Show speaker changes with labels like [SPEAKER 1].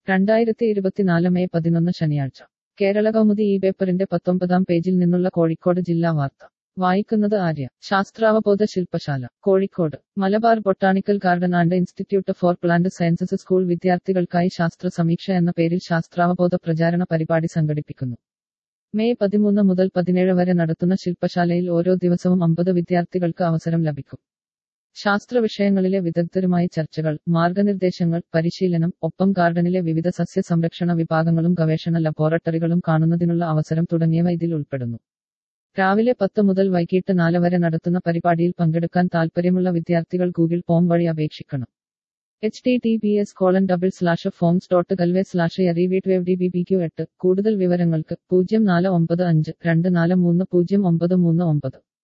[SPEAKER 1] രണ്ടായിരത്തി ഇരുപത്തിനാല് മെയ് പതിനൊന്ന് ശനിയാഴ്ച കേരള കൗമുദി ഈ പേപ്പറിന്റെ പത്തൊമ്പതാം പേജിൽ നിന്നുള്ള കോഴിക്കോട് ജില്ലാ വാർത്ത വായിക്കുന്നത് ആര്യ ശാസ്ത്രാവബോധ ശില്പശാല Kozhikode Malabar botanical garden and institute for plant sciences school വിദ്യാർത്ഥികൾക്കായി ശാസ്ത്ര സമീക്ഷ എന്ന പേരിൽ ശാസ്ത്രാവബോധ പ്രചാരണ പരിപാടി സംഘടിപ്പിക്കുന്നു മെയ് പതിമൂന്ന് മുതൽ പതിനേഴ് വരെ നടത്തുന്ന ശില്പശാലയിൽ ഓരോ ദിവസവും അമ്പത് വിദ്യാർത്ഥികൾക്ക് അവസരം ലഭിക്കും ശാസ്ത്ര വിഷയങ്ങളിലെ വിദഗ്ധരുമായി ചർച്ചകൾ മാർഗനിർദ്ദേശങ്ങൾ പരിശീലനം ഒപ്പം ഗാർഡനിലെ വിവിധ സസ്യ സംരക്ഷണ വിഭാഗങ്ങളും ഗവേഷണ ലബോറട്ടറികളും കാണുന്നതിനുള്ള അവസരം തുടങ്ങിയവ ഇതിൽ ഉൾപ്പെടുന്നു രാവിലെ പത്ത് മുതൽ വൈകിട്ട് നാല് വരെ നടത്തുന്ന പരിപാടിയിൽ പങ്കെടുക്കാൻ താൽപ്പര്യമുള്ള വിദ്യാർത്ഥികൾ ഗൂഗിൾ ഫോം വഴി അപേക്ഷിക്കണം H T T P S colon double slash forms dot ഗൽവേ സ്ലാഷ് എറിവീട്ട് വേവ് ഡി ബി ബി ക്യു എട്ട് കൂടുതൽ വിവരങ്ങൾക്ക് പൂജ്യം നാല് ഒമ്പത് അഞ്ച് രണ്ട് നാല് മൂന്ന് പൂജ്യം ഒമ്പത് മൂന്ന് ഒമ്പത്